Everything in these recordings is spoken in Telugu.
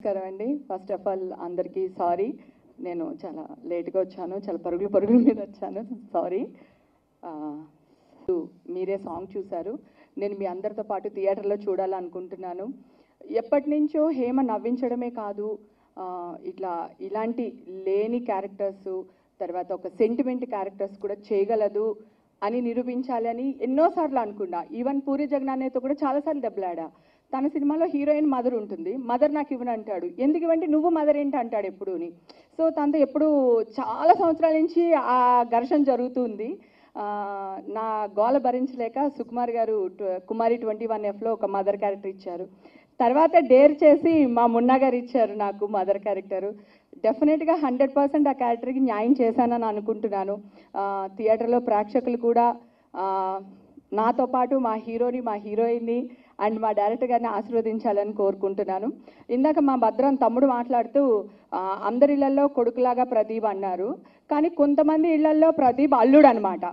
నమస్కారం అండి ఫస్ట్ ఆఫ్ ఆల్ అందరికీ సారీ నేను చాలా లేట్గా వచ్చాను చాలా పరుగులు పరుగుల మీద వచ్చాను సారీ మీరే సాంగ్ చూశారు నేను మీ అందరితో పాటు థియేటర్లో చూడాలనుకుంటున్నాను ఎప్పటి నుంచో హేమ నవ్వించడమే కాదు ఆ, ఇట్లా ఇలాంటి లేని క్యారెక్టర్స్ తర్వాత ఒక సెంటిమెంట్ క్యారెక్టర్స్ కూడా చేయగలదు అని నిరూపించాలని ఎన్నోసార్లు అనుకున్నా ఈవెన్ పూరి జగన్నాథ్తో కూడా చాలాసార్లు దెబ్బలాడా తన సినిమాలో హీరోయిన్ మదర్ ఉంటుంది మదర్ నాకు ఇవ్వను అంటాడు ఎందుకు ఇవ్వండి నువ్వు మదర్ ఏంటి అంటాడు ఎప్పుడూని సో తనతో ఎప్పుడు చాలా సంవత్సరాల నుంచి ఆ ఘర్షణ జరుగుతుంది ఆ, నా గోల భరించలేక సుకుమార్ గారు ట- కుమారి ట్వంటీ వన్ ఎఫ్లో ఒక మదర్ క్యారెక్టర్ ఇచ్చారు తర్వాత డేర్ చేసి మా మున్నా గారు ఇచ్చారు నాకు మదర్ క్యారెక్టరు డెఫినెట్గా హండ్రెడ్ పర్సెంట్ ఆ క్యారెక్టర్కి న్యాయం చేశానని అనుకుంటున్నాను ఆ, థియేటర్లో ప్రేక్షకులు కూడా ఆ, నాతో పాటు మా హీరోని మా హీరోయిన్ని అండ్ మా డైరెక్టర్ గారిని ఆశీర్వదించాలని కోరుకుంటున్నాను ఇందాక మా భద్రం తమ్ముడు మాట్లాడుతూ ఆ, అందరి ఇళ్లలో కొడుకులాగా ప్రదీప్ అన్నారు కానీ కొంతమంది ఇళ్లలో ప్రదీప్ అల్లుడు అనమాట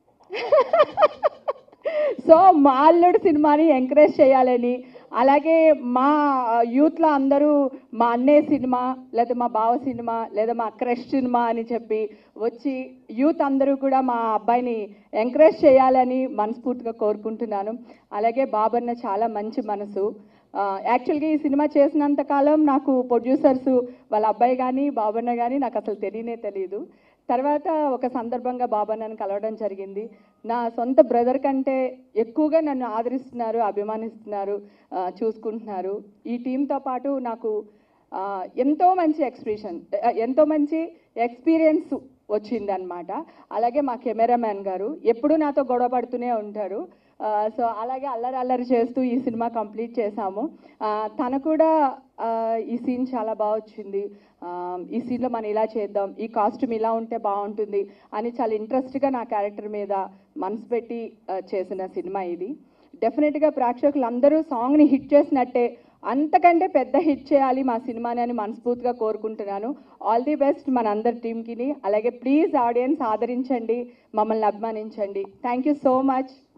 సో మా అల్లుడు సినిమాని ఎంకరేజ్ చేయాలని అలాగే మా యూత్లో అందరూ మా అన్నయ్య సినిమా లేదా మా బావ సినిమా లేదా మా క్రష్ సినిమా అని చెప్పి వచ్చి యూత్ అందరూ కూడా మా అబ్బాయిని ఎంకరేజ్ చేయాలని మనస్ఫూర్తిగా కోరుకుంటున్నాను అలాగే బాబన్న చాలా మంచి మనసు యాక్చువల్గా ఈ సినిమా చేసినంత కాలం నాకు ప్రొడ్యూసర్స్ వాళ్ళ అబ్బాయి కానీ బాబన్న కానీ నాకు అసలు తెలియనే తెలియదు తర్వాత ఒక సందర్భంగా బాబన్నను కలవడం జరిగింది నా సొంత బ్రదర్ కంటే ఎక్కువగా నన్ను ఆదరిస్తున్నారు అభిమానిస్తున్నారు ఆ, చూసుకుంటున్నారు ఈ టీంతో పాటు నాకు ఆ, ఎంతో మంచి ఎక్స్ప్రెషన్ ఎంతో మంచి ఎక్స్పీరియన్స్ వచ్చిందనమాట అలాగే మా కెమెరామ్యాన్ గారు ఎప్పుడూ నాతో గొడవ పడుతూనే ఉంటారు ఆ, సో అలాగే అల్లరి అల్లరి చేస్తూ ఈ సినిమా కంప్లీట్ చేశాము ఆ, తను కూడా ఆ, ఈ సీన్ చాలా బాగా వచ్చింది ఆ, ఈ సీన్లో మనం ఇలా చేద్దాం ఈ కాస్ట్యూమ్ ఇలా ఉంటే బాగుంటుంది అని చాలా ఇంట్రెస్ట్గా నా క్యారెక్టర్ మీద మనసు పెట్టి ఆ, చేసిన సినిమా ఇది డెఫినెట్గా ప్రేక్షకులు అందరూ సాంగ్ని హిట్ చేసినట్టే అంతకంటే పెద్ద హిట్ చేయాలి మా సినిమాని అని మనస్ఫూర్తిగా కోరుకుంటున్నాను ఆల్ ది బెస్ట్ మన అందరి టీంకి అలాగే ప్లీజ్ ఆడియన్స్ ఆదరించండి మమ్మల్ని అభిమానించండి థ్యాంక్ యూ సో మచ్